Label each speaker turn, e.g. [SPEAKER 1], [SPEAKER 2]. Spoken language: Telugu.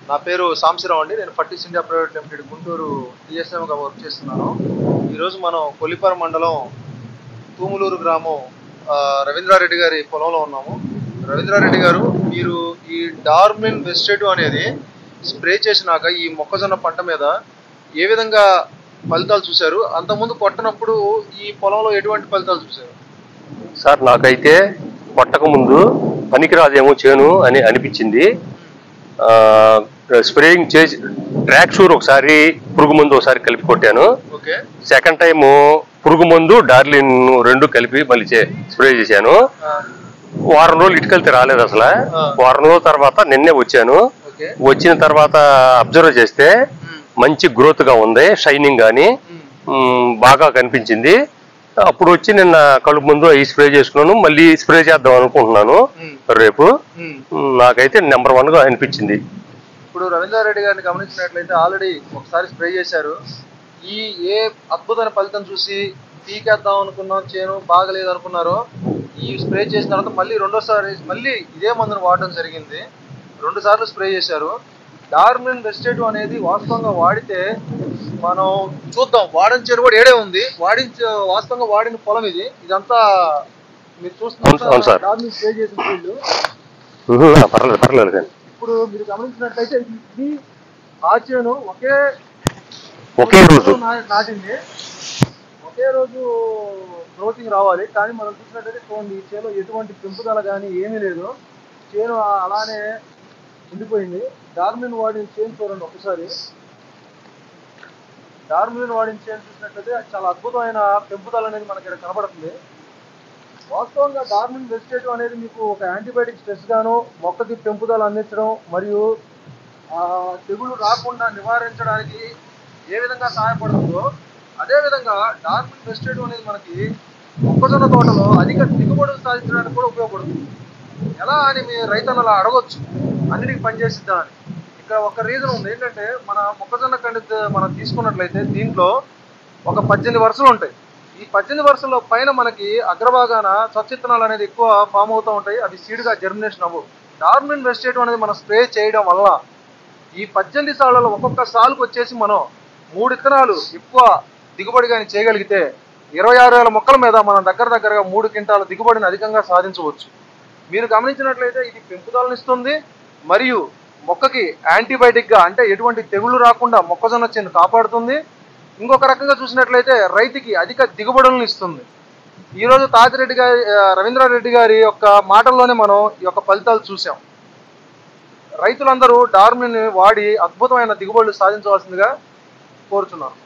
[SPEAKER 1] నా పేరు సాంశరావు అండి నేను Fertis India private limited Guntur టీఎస్ఎంగా వర్క్ చేస్తున్నాను ఈరోజు మనం కొల్లిపార మండలం తూములూరు గ్రామం ఆ, రవీంద్రారెడ్డి గారి పొలంలో ఉన్నాము రవీంద్రారెడ్డి గారు మీరు ఈ డార్మిన్ వెస్టేటివ్ అనేది స్ప్రే చేసినాక ఈ మొక్కజొన్న పంట మీద ఏ విధంగా ఫలితాలు చూశారు అంతకుముందు కొట్టనప్పుడు ఈ పొలంలో ఎటువంటి ఫలితాలు చూశారు
[SPEAKER 2] సార్ నాకైతే కొట్టక ముందు పనికిరాదేమో చేను అని అనిపించింది ఆ, స్ప్రేయింగ్ చేసి ట్రాక్ షూర్ ఒకసారి పురుగు మందు ఒకసారి కలిపి కొట్టాను
[SPEAKER 1] ఓకే
[SPEAKER 2] సెకండ్ టైం పురుగు మందు డార్లిన్ రెండు కలిపి మళ్ళీ చే- స్ప్రే చేశాను
[SPEAKER 1] ఆ,
[SPEAKER 2] వారం రోజులు ఇటుకెళ్తే రాలేదు అసలు
[SPEAKER 1] ఆ.
[SPEAKER 2] వారం రోజుల తర్వాత నిన్నే వచ్చాను
[SPEAKER 1] ఓకే
[SPEAKER 2] వచ్చిన తర్వాత అబ్జర్వ్ చేస్తే
[SPEAKER 1] ఉమ్,
[SPEAKER 2] మంచి గ్రోత్ గా ఉంది షైనింగ్ గానీ
[SPEAKER 1] ఉమ్,
[SPEAKER 2] మ్, బాగా కనిపించింది అప్పుడు వచ్చి నిన్న కడుపు ముందు అవి స్ప్రే చేసుకున్నాను మళ్ళీ స్ప్రే చేద్దాం అనుకుంటున్నాను
[SPEAKER 1] ఉమ్,
[SPEAKER 2] రేపు
[SPEAKER 1] ఉమ్.
[SPEAKER 2] మ్, నాకైతే నెంబర్ వన్ గా అనిపించింది
[SPEAKER 1] ఇప్పుడు రవీంద్రారెడ్డి గారిని గమనించినట్లయితే ఆల్రెడీ ఒకసారి స్ప్రే చేశారు ఈ ఏ అద్భుతమైన ఫలితం చూసి పీకేద్దాం అనుకున్నాం చేను బాగలేదు అనుకున్నారో ఈ స్ప్రే చేసిన తర్వాత మళ్ళీ రెండోసారి మళ్ళీ ఇదే మందును వాడడం జరిగింది రెండు సార్లు స్ప్రే చేశారు డార్మిన్ వెస్టేటివ్ అనేది వాస్తవంగా వాడితే మనం చూద్దాం వాడని చేను కూడా ఏడే ఉంది వాడించ వాస్తవంగా వాడిన పొలం ఇది ఇదంతా మీరు
[SPEAKER 2] అవును- అవును సార్.
[SPEAKER 1] చూస్తున్నారు డార్మిన్ స్ప్రే చేసిన ఫీల్డ్
[SPEAKER 2] ఉహు, ఆ, పర్లేదు పర్లేదు కానీ
[SPEAKER 1] ఇప్పుడు మీరు గమనించినట్లయితే ఇది ఆ చేను ఒకే
[SPEAKER 2] ఒకే రోజు
[SPEAKER 1] నా- నాటింది ఒకే రోజు గ్రోతింగ్ రావాలి కానీ మనం చూసినట్లయితే చూడండి ఈ చేలో ఎటువంటి పెంపుదల కానీ ఏమీ లేదు చేను ఆ- అలానే ఉండిపోయింది డార్మిన్ వాడిన చేను చూడండి ఒకసారి డార్మిన్ వాడిన చేను చూసినట్లయితే చాలా అద్భుతమైన పెంపుదల అనేది మనకి ఇక్కడ కనబడుతుంది వాస్తవంగా డార్మిన్ వెజిటేటివ్ అనేది మీకు ఒక యాంటీబయాటిక్ స్ట్రెస్ గాను మొక్కకి పెంపుదల అందించడం మరియు ఆ, తెగులు రాకుండా నివారించడానికి ఏ విధంగా సహాయపడుతుందో అదే విధంగా డార్మిన్ వెజిటేటివ్ అనేది మనకి మొక్కజొన్న తోటలో అధిక దిగుబడులు సాధించడానికి కూడా ఉపయోగపడుతుంది ఎలా అని మీ రైతన్నలు అలా అడగొచ్చు అన్నిటికి పనిచేసిద్దా అని ఇక్కడ ఒక రీజన్ ఉంది ఏంటంటే మన మొక్కజొన్న కండి మనం తీసుకున్నట్లయితే దీంట్లో ఒక పద్దెనిమిది వరుసలు ఉంటాయి ఈ పద్దెనిమిది వరుసల పైన మనకి అగ్రభాగాన స్వచ్ఛిత్తనాలు అనేది ఎక్కువ ఫామ్ అవుతూ ఉంటాయి అవి సీడ్గా జర్మినేషన్ అవ్వవు డార్మిన్ వెజిటేటివ్ అనేది మనం స్ప్రే చేయడం వల్ల ఈ పద్దెనిమిది సార్లలో ఒక్కొక్క సాలుకు వచ్చేసి మనం మూడు విత్తనాలు ఎక్కువ దిగుబడి కానీ చేయగలిగితే ఇరవై ఆరు వేల మొక్కల మీద మనం దగ్గర దగ్గరగా మూడు క్వింటాల దిగుబడిని అధికంగా సాధించవచ్చు మీరు గమనించినట్లయితే ఇది పెంపుదలను ఇస్తుంది మరియు మొక్కకి యాంటీబయాటిక్ గా అంటే ఎటువంటి తెగుళ్ళు రాకుండా మొక్కజొన్న చేను కాపాడుతుంది ఇంకొక రకంగా చూసినట్లయితే రైతుకి అధిక దిగుబడులను ఇస్తుంది ఈ రోజు తాతిరెడ్డి గారి ఆ, రవీంద్రారెడ్డి గారి యొక్క మాటల్లోనే మనం ఈ యొక్క ఫలితాలు చూసాం రైతులందరూ డార్మిన్ వాడి అద్భుతమైన దిగుబడులు సాధించవలసిందిగా కోరుచున్నాను